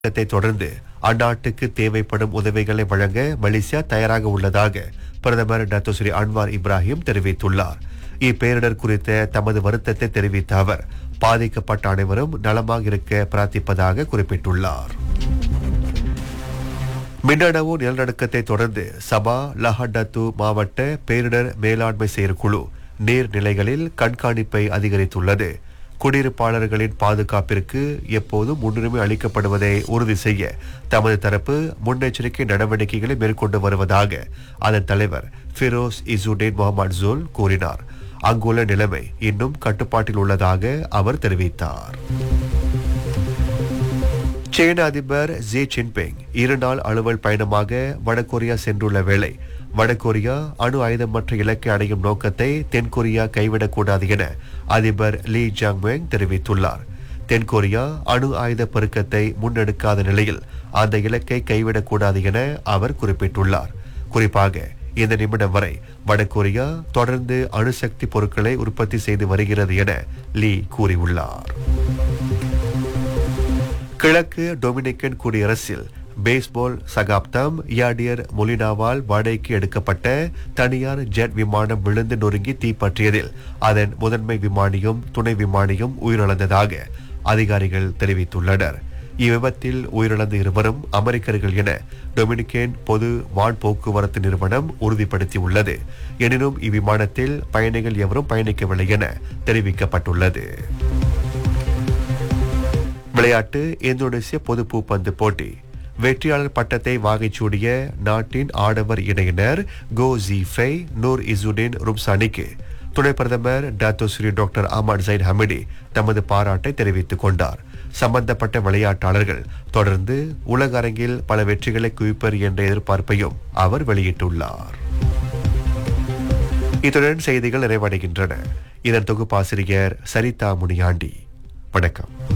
யுத்தத்தை தொடர்ந்து அந்நாட்டுக்கு தேவைப்படும் உதவிகளை வழங்க மலேசியா தயாராக உள்ளதாக பிரதமர் டாக்டர் ஸ்ரீ அன்வார் இப்ராஹிம் தெரிவித்துள்ளார் இப்பேரிடர் குறித்த தமது வருத்தத்தை தெரிவித்த அவர் பாதிக்கப்பட்ட அனைவரும் நலமாக இருக்க பிரார்த்திப்பதாக குறிப்பிட்டுள்ளார் மின்னணவு நிலநடுக்கத்தை தொடர்ந்து சபா லஹடத்து மாவட்ட பேரிடர் மேலாண்மை செயற்குழு நீர்நிலைகளில் கண்காணிப்பை அதிகரித்துள்ளது குடியிருப்பாளர்களின் பாதுகாப்பிற்கு எப்போதும் முன்னுரிமை அளிக்கப்படுவதை உறுதி செய்ய தமது தரப்பு முன்னெச்சரிக்கை நடவடிக்கைகளை மேற்கொண்டு வருவதாக அதன் தலைவர் ஃபிரோஸ் இசுடேன் முகமது ஜூல் கூறினார் அங்குள்ள நிலைமை இன்னும் கட்டுப்பாட்டில் உள்ளதாக அவர் தெரிவித்தார் சீன அதிபர் ஜி ஜின்பிங் இருநாள் அலுவல் பயணமாக வடகொரியா சென்றுள்ள வேளை வடகொரியா அணு ஆயுதமற்ற இலக்கை அடையும் நோக்கத்தை தென்கொரியா கைவிடக்கூடாது என அதிபர் லீ ஜாங்மெங் தெரிவித்துள்ளார் தென்கொரியா அணு ஆயுத பெருக்கத்தை முன்னெடுக்காத நிலையில் அந்த இலக்கை கைவிடக்கூடாது என அவர் குறிப்பிட்டுள்ளார் குறிப்பாக இந்த நிமிடம் வரை வடகொரியா தொடர்ந்து அணுசக்தி பொருட்களை உற்பத்தி செய்து வருகிறது என லீ கூறியுள்ளார் கிழக்கு டொமினிக்கன் குடியரசில் பேஸ்பால் சகாப்தம் யாடியர் மொலினாவால் வாடகைக்கு எடுக்கப்பட்ட தனியார் ஜெட் விமானம் விழுந்து நொறுங்கி தீப்பற்றியதில் அதன் முதன்மை விமானியும் துணை விமானியும் உயிரிழந்ததாக அதிகாரிகள் தெரிவித்துள்ளனர் இவ்விபத்தில் உயிரிழந்த இருவரும் அமெரிக்கர்கள் என டொமினிக்கேன் பொது வான் போக்குவரத்து நிறுவனம் உறுதிப்படுத்தியுள்ளது எனினும் இவ்விமானத்தில் பயணிகள் எவரும் பயணிக்கவில்லை என தெரிவிக்கப்பட்டுள்ளது விளையாட்டு இந்தோனேசிய பொது பூப்பந்து போட்டி வெற்றியாளர் பட்டத்தை வாகைச்சூடிய நாட்டின் ஆடவர் இணையினர் கோ ஜீஃபை நூர் இசுடின் ருப்சானிக்கு துணை பிரதமர் Dato Sri doctor Ahmad Zahid Hamidi தமது பாராட்டை தெரிவித்துக் கொண்டார் சம்பந்தப்பட்ட விளையாட்டாளர்கள் தொடர்ந்து உலக அரங்கில் பல வெற்றிகளை குவிப்பர் என்ற எதிர்பார்ப்பையும் அவர் வெளியிட்டுள்ளார் இத்துடன் செய்திகள் நிறைவடைகின்றன இதன் தொகுப்பாசிரியர் சரிதா முனியாண்டி வணக்கம்